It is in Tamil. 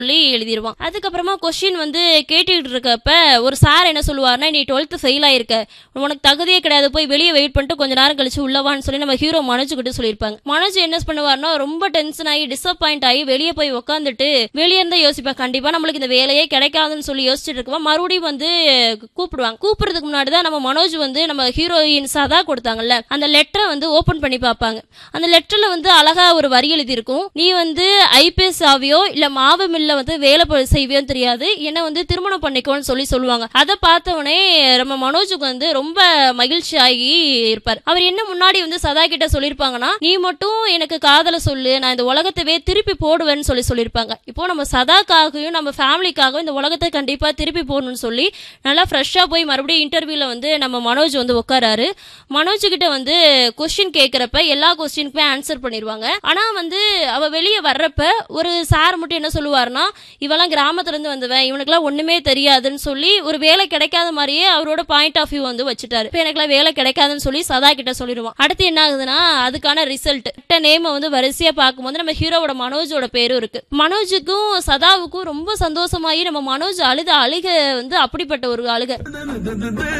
சொல்லி எழுதிருவான் அதுக்கப்புறமா கொஸ்டின் வந்து கேட்டுக்கிட்டு இருக்கப்ப ஒரு சார் என்ன சொல்லுவாருன்னா நீ டுவெல்த் ஃபெயில் ஆயிருக்க உனக்கு தகுதியே கிடையாது போய் வெளியே வெயிட் பண்ணிட்டு கொஞ்ச நேரம் கழிச்சு உள்ளவான்னு சொல்லி நம்ம ஹீரோ மனோஜ் கிட்ட சொல்லியிருப்பாங்க மனோஜ் என்ன பண்ணுவார்னா ரொம்ப டென்ஷன் ஆகி டிசப்பாயிண்ட் ஆகி வெளியே போய் உட்காந்துட்டு வெளியே இருந்தா யோசிப்பேன் கண்டிப்பா நம்மளுக்கு இந்த வேலையே கிடைக்காதுன்னு சொல்லி யோசிச்சுட்டு இருக்கும்போது மறுபடியும் வந்து கூப்பிடுவாங்க கூப்பிடுறதுக்கு முன்னாடி தான் நம்ம மனோஜ் வந்து நம்ம ஹீரோயின் சதா கொடுத்தாங்கல்ல அந்த லெட்டரை வந்து ஓபன் பண்ணி பார்ப்பாங்க அந்த லெட்டர்ல வந்து அழகா ஒரு வரி எழுதி இருக்கும் நீ வந்து ஐபிஎஸ் ஆவியோ இல்ல மாவு மில்ல வந்து வேலை ப- செய்வியோன்னு தெரியாது என்ன வந்து திருமணம் பண்ணிக்கோன்னு சொல்லி சொல்லுவாங்க அதை பார்த்தவொடனே நம்ம மனோஜுக்கு வந்து ரொம்ப மகிழ்ச்சி ஆகி இருப்பார் அவர் என்ன முன்னாடி வந்து சதா கிட்ட சொல்லியிருப்பாங்கன்னா நீ மட்டும் எனக்கு காதல சொல்லு நான் இந்த உலகத்தவே திருப்பி போடுவேன்னு சொல்லி சொல்லியிருப்பாங்க இப்போ நம்ம சதாக்காகவும் நம்ம ஃபேமிலிக்காகவும் இந்த உலகத்தை கண்டிப்பா திருப்பி போடணும்னு சொல்லி நல்லா ஃப்ரெஷ்ஷாக போய் மறுபடியும் இன்டர்வியூல வந்து நம்ம மனோஜ் வந்து உட்காராரு மனோஜ் கிட்ட வந்து கொஸ்டின் கேட்குறப்ப எல்லா கொஸ்டினுக்குமே ஆன்சர் பண்ணிடுவாங்க ஆனா வந்து அவ வெளியே வர்றப்ப ஒரு சார் மட்டும் என்ன சொல்லுவாருன்னா இவெல்லாம் கிராமத்துல இருந்து வந்தவன் இவனுக்குலாம் ஒண்ணுமே தெரியாதுன்னு சொல்லி ஒரு வேலை கிடைக்காத மாதிரியே அவரோட பாயிண்ட் ஆஃப் வியூ வந்து வச்சுட்டாரு இப்போ எனக்குலாம் வேலை கிடைக்காதுன்னு சொல்லி சதா கிட்ட சொல்லிடுவான் அடுத்து என்ன ஆகுதுன்னா அதுக்கான ரிசல்ட் நேம வந்து வரிசையா பார்க்கும்போது நம்ம ஹீரோவோட மனோஜோட பேரும் இருக்கு மனோஜுக்கும் சதாவுக்கும் ரொம்ப சந்தோஷமாயி நம்ம மனோஜ் அழுத அழுக வந்து அப்படிப்பட்ட ஒரு அழுக